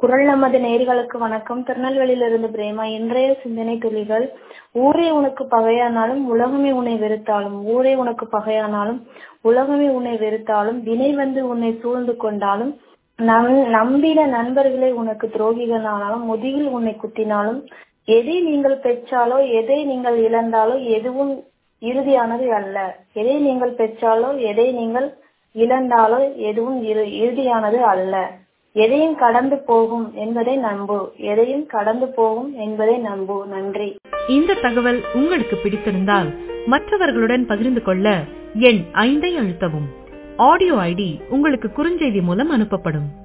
குரல் நமது நேர்களுக்கு வணக்கம் திருநெல்வேலியிலிருந்து பிரேமா இன்றைய சிந்தனை துளிகள் ஊரே உனக்கு பகையானாலும் உலகமே உன்னை வெறுத்தாலும் ஊரே உனக்கு பகையானாலும் உலகமே உன்னை வெறுத்தாலும் வினை வந்து உன்னை சூழ்ந்து கொண்டாலும் நம்- நம்பின நண்பர்களே உனக்கு துரோகிகளானாலும் முதுகில் உன்னை குத்தினாலும் எதை நீங்கள் பெற்றாலோ எதை நீங்கள் இழந்தாலோ எதுவும் இறுதியானது அல்ல எதை நீங்கள் பெற்றாலோ எதை நீங்கள் இழந்தாலோ எதுவும் இறு- இறுதியானது அல்ல எதையும் கடந்து போகும் என்பதை நம்பு எதையும் கடந்து போகும் என்பதை நம்பு நன்றி இந்த தகவல் உங்களுக்கு பிடித்திருந்தால் மற்றவர்களுடன் பகிர்ந்து கொள்ள எண் ஐந்தை அழுத்தவும் ஆடியோ ஐடி உங்களுக்கு குறுஞ்செய்தி மூலம் அனுப்பப்படும்